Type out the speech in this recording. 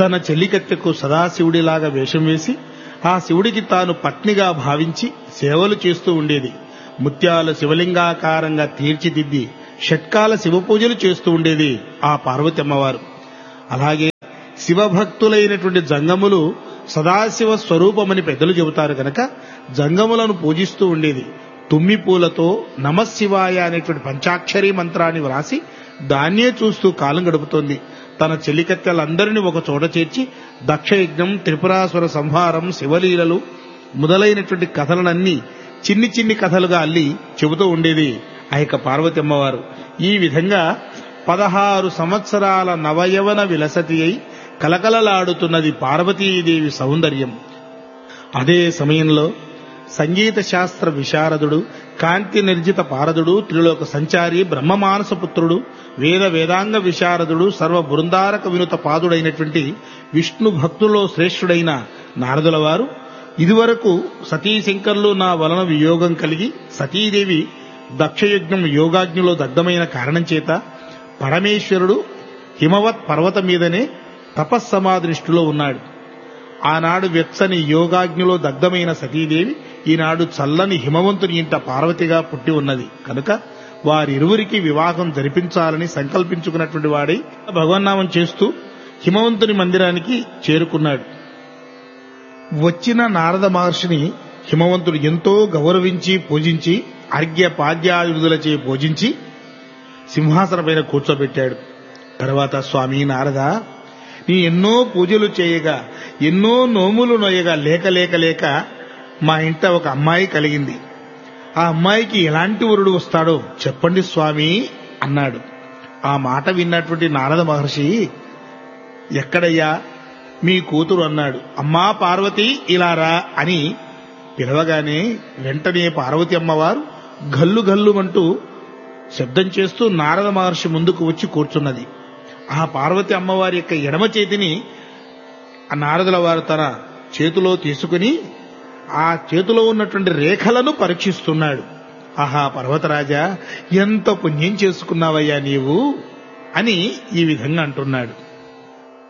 తన చెల్లికత్తెకు సదాశివుడిలాగా వేషం వేసి ఆ శివుడికి తాను పత్నిగా భావించి సేవలు చేస్తూ ఉండేది ముత్యాల శివలింగాకారంగా తీర్చిదిద్ది షట్కాల శివ పూజలు చేస్తూ ఉండేది ఆ పార్వతి అమ్మవారు అలాగే శివభక్తులైనటువంటి జంగములు సదాశివ స్వరూపమని పెద్దలు చెబుతారు కనుక జంగములను పూజిస్తూ ఉండేది తుమ్మి పూలతో నమశివాయ అనేటువంటి పంచాక్షరీ మంత్రాన్ని వ్రాసి దాన్నే చూస్తూ కాలం గడుపుతోంది తన చెలికత్తెలందరినీ ఒక చోట చేర్చి దక్షయజ్ఞం త్రిపురాసుర సంహారం శివలీలలు మొదలైనటువంటి కథలనన్నీ చిన్ని చిన్ని కథలుగా అల్లి చెబుతూ ఉండేది ఆ యొక్క పార్వతి అమ్మవారు ఈ విధంగా పదహారు సంవత్సరాల నవయవన విలసతి అయి కలకలలాడుతున్నది పార్వతీదేవి సౌందర్యం అదే సమయంలో సంగీత శాస్త్ర విశారదుడు కాంతి నిర్జిత పారదుడు త్రిలోక సంచారి బ్రహ్మమానసపుత్రుడు వేద వేదాంగ విశారదుడు సర్వ బృందారక వినుత పాదుడైనటువంటి విష్ణు భక్తుల్లో శ్రేష్ఠుడైన నారదుల వారు ఇదివరకు సతీశంకర్లు నా వలన వియోగం కలిగి సతీదేవి దక్షయజ్ఞం యోగాజ్ఞలో దగ్ధమైన కారణం చేత పరమేశ్వరుడు హిమవత్ పర్వతం మీదనే తపస్సమాదృష్టిలో ఉన్నాడు ఆనాడు వెచ్చని యోగాగ్నిలో దగ్ధమైన సతీదేవి ఈనాడు చల్లని హిమవంతుని ఇంట పార్వతిగా పుట్టి ఉన్నది కనుక వారిరువురికి వివాహం జరిపించాలని సంకల్పించుకున్నటువంటి వాడై భగవన్నామం చేస్తూ హిమవంతుని మందిరానికి చేరుకున్నాడు వచ్చిన నారద మహర్షిని హిమవంతుడు ఎంతో గౌరవించి పూజించి అర్ఘ్య పాద్యాయుధులచే పూజించి సింహాసనపైన కూర్చోబెట్టాడు తర్వాత స్వామి నారద నీ ఎన్నో పూజలు చేయగా ఎన్నో నోములు నొయ్యగా లేక లేక లేక మా ఇంట ఒక అమ్మాయి కలిగింది ఆ అమ్మాయికి ఎలాంటి వరుడు వస్తాడో చెప్పండి స్వామి అన్నాడు ఆ మాట విన్నటువంటి నారద మహర్షి ఎక్కడయ్యా మీ కూతురు అన్నాడు అమ్మా పార్వతి ఇలారా అని పిలవగానే వెంటనే పార్వతి అమ్మవారు గల్లు గల్లుమంటూ శబ్దం చేస్తూ నారద మహర్షి ముందుకు వచ్చి కూర్చున్నది ఆ పార్వతి అమ్మవారి యొక్క ఎడమ చేతిని ఆ నారదుల వారు తన చేతిలో తీసుకుని ఆ చేతిలో ఉన్నటువంటి రేఖలను పరీక్షిస్తున్నాడు ఆహా పర్వతరాజా ఎంత పుణ్యం చేసుకున్నావయ్యా నీవు అని ఈ విధంగా అంటున్నాడు